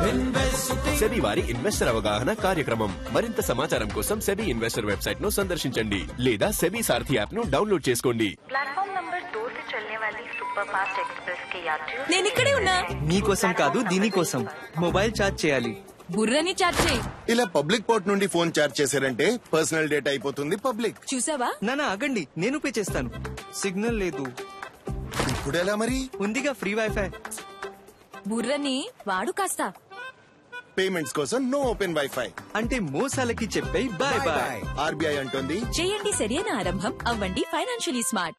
SEBI వారి investor అవగాహన కార్యక్రమం మరింత సమాచారం కోసం సెబీ ఇన్వెస్టర్ వెబ్సైట్ ను సందర్శించండి లేదా సెబీ సారథి యాప్ ను డౌన్లోడ్ చేసుకోండి प्लेटफॉर्म नंबर दो से चलने वाली सुपर फास्ट एक्सप्रेस के यात्रियों నేను ఇక్కడే ఉన్నా మీకోసం కాదు దీనికోసం మొబైల్ ఛార్జ్ చేయాలి బుర్రని చాట్ చేయి ఇలా పబ్లిక్ పోర్ట్ నుండి ఫోన్ చార్జ్ చేశారంటే పర్సనల్ డేటా అయిపోతుంది పబ్లిక్ చూసావా నానా ఆగండి నేను పే చేస్తాను సిగ్నల్ లేదు ఇప్పుడు ఎలా మరి ఉందిగా ఫ్రీ వైఫై బుర్రని వాడు కాస్త పేమెంట్స్ కోసం నో ఓపెన్ వైఫై అంటే మోసాలకి చెప్పే బాయ్ బాయ్ ఆర్బీఐ అంటోంది చేయండి సరైన ఆరంభం అవ్వండి ఫైనాన్షియలీ స్మార్ట్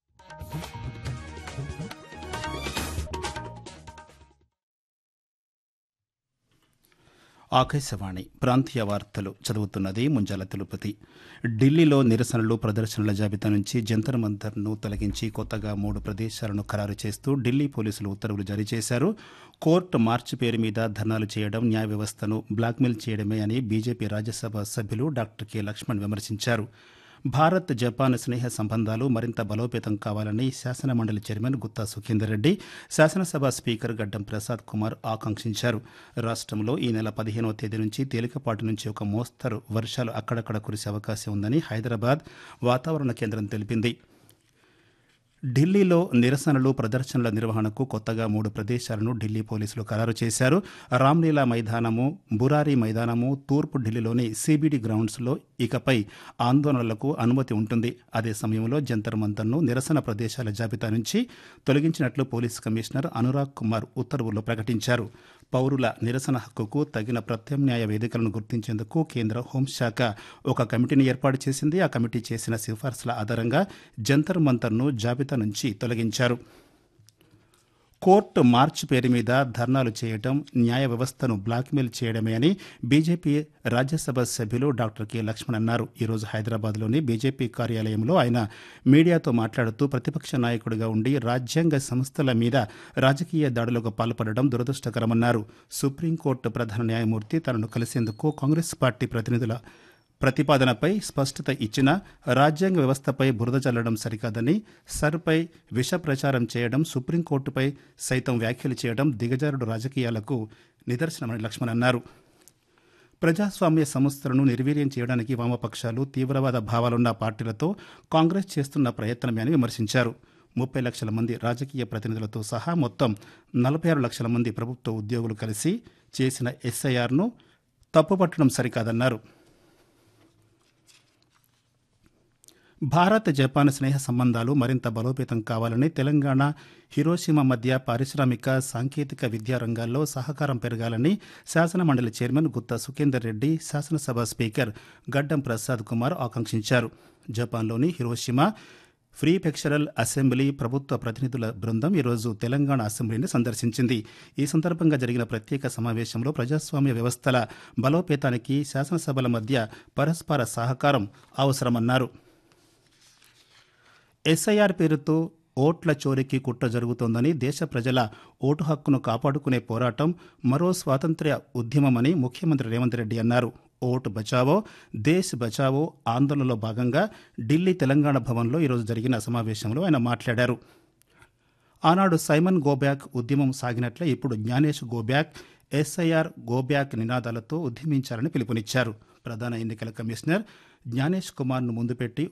ఆకాశవాణి ప్రాంతీయ వార్తలు చదువుతున్నది ముంజాల తిరుపతి ఢిల్లీలో నిరసనలు ప్రదర్శనల జాబితా నుంచి జంతర్ మంతర్ను తొలగించి కొత్తగా మూడు ప్రదేశాలను ఖరారు చేస్తూ ఢిల్లీ పోలీసులు ఉత్తర్వులు జారీ చేశారు కోర్టు మార్చి పేరు మీద ధర్నాలు చేయడం న్యాయ వ్యవస్థను బ్లాక్మెయిల్ చేయడమే అని బీజేపీ రాజ్యసభ సభ్యులు డాక్టర్ కె లక్ష్మణ్ విమర్శించారు భారత్ జపాన్ స్నేహ సంబంధాలు మరింత బలోపేతం కావాలని శాసనమండలి చైర్మన్ గుత్తా సుఖేందర్ రెడ్డి శాసనసభ స్పీకర్ గడ్డం ప్రసాద్ కుమార్ ఆకాంక్షించారు రాష్ట్రంలో ఈ నెల పదిహేనవ తేదీ నుంచి తేలికపాటి నుంచి ఒక మోస్తరు వర్షాలు అక్కడక్కడ కురిసే అవకాశం ఉందని హైదరాబాద్ వాతావరణ కేంద్రం తెలిపింది ఢిల్లీలో నిరసనలు ప్రదర్శనల నిర్వహణకు కొత్తగా మూడు ప్రదేశాలను ఢిల్లీ పోలీసులు ఖరారు చేశారు రామ్లీలా మైదానము బురారి మైదానము తూర్పు ఢిల్లీలోని సిబిడి గ్రౌండ్స్లో ఇకపై ఆందోళనలకు అనుమతి ఉంటుంది అదే సమయంలో జంతర్ మంతర్ను నిరసన ప్రదేశాల జాబితా నుంచి తొలగించినట్లు పోలీస్ కమిషనర్ అనురాగ్ కుమార్ ఉత్తర్వుల్లో ప్రకటించారు పౌరుల నిరసన హక్కుకు తగిన ప్రత్యామ్నాయ వేదికలను గుర్తించేందుకు కేంద్ర హోంశాఖ ఒక కమిటీని ఏర్పాటు చేసింది ఆ కమిటీ చేసిన సిఫార్సుల ఆధారంగా జంతర్ మంతర్ను జాబితా నుంచి తొలగించారు కోర్టు మార్చ్ పేరు మీద ధర్నాలు చేయడం న్యాయ వ్యవస్థను బ్లాక్మెయిల్ చేయడమే అని బీజేపీ రాజ్యసభ సభ్యులు డాక్టర్ కె లక్ష్మణ్ అన్నారు ఈరోజు హైదరాబాద్లోని బీజేపీ కార్యాలయంలో ఆయన మీడియాతో మాట్లాడుతూ ప్రతిపక్ష నాయకుడిగా ఉండి రాజ్యాంగ సంస్థల మీద రాజకీయ దాడులకు పాల్పడడం దురదృష్టకరమన్నారు సుప్రీంకోర్టు ప్రధాన న్యాయమూర్తి తనను కలిసేందుకు కాంగ్రెస్ పార్టీ ప్రతినిధుల ప్రతిపాదనపై స్పష్టత ఇచ్చిన రాజ్యాంగ వ్యవస్థపై బురద చల్లడం సరికాదని సర్పై విష ప్రచారం చేయడం సుప్రీంకోర్టుపై సైతం వ్యాఖ్యలు చేయడం దిగజారుడు రాజకీయాలకు నిదర్శనమని లక్ష్మణ్ అన్నారు ప్రజాస్వామ్య సంస్థలను నిర్వీర్యం చేయడానికి వామపక్షాలు తీవ్రవాద భావాలున్న పార్టీలతో కాంగ్రెస్ చేస్తున్న ప్రయత్నమే అని విమర్శించారు ముప్పై లక్షల మంది రాజకీయ ప్రతినిధులతో సహా మొత్తం నలభై ఆరు లక్షల మంది ప్రభుత్వ ఉద్యోగులు కలిసి చేసిన ఎస్ఐఆర్ను తప్పుపట్టడం సరికాదన్నారు భారత్ జపాన్ స్నేహ సంబంధాలు మరింత బలోపేతం కావాలని తెలంగాణ హిరోషిమా మధ్య పారిశ్రామిక సాంకేతిక విద్యా రంగాల్లో సహకారం పెరగాలని శాసనమండలి చైర్మన్ గుత్తా సుఖేందర్ రెడ్డి శాసనసభ స్పీకర్ గడ్డం ప్రసాద్ కుమార్ ఆకాంక్షించారు జపాన్లోని హిరోషిమా ఫ్రీ పెక్షరల్ అసెంబ్లీ ప్రభుత్వ ప్రతినిధుల బృందం ఈరోజు తెలంగాణ అసెంబ్లీని సందర్శించింది ఈ సందర్భంగా జరిగిన ప్రత్యేక సమావేశంలో ప్రజాస్వామ్య వ్యవస్థల బలోపేతానికి శాసనసభల మధ్య పరస్పర సహకారం అవసరమన్నారు ఎస్ఐఆర్ పేరుతో ఓట్ల చోరీకి కుట్ర జరుగుతోందని దేశ ప్రజల ఓటు హక్కును కాపాడుకునే పోరాటం మరో స్వాతంత్ర్య ఉద్యమమని ముఖ్యమంత్రి రేవంత్ రెడ్డి అన్నారు ఓటు బచావో దేశ్ బచావో ఆందోళనలో భాగంగా ఢిల్లీ తెలంగాణ భవన్లో ఈరోజు జరిగిన సమావేశంలో ఆయన మాట్లాడారు ఆనాడు సైమన్ గోబ్యాక్ ఉద్యమం సాగినట్లే ఇప్పుడు జ్ఞానేష్ గోబ్యాక్ ఎస్ఐఆర్ గోబ్యాక్ నినాదాలతో ఉద్యమించాలని పిలుపునిచ్చారు ప్రధాన ఎన్నికల కమిషనర్ జ్ఞానేష్ కుమార్ను ముందు పెట్టి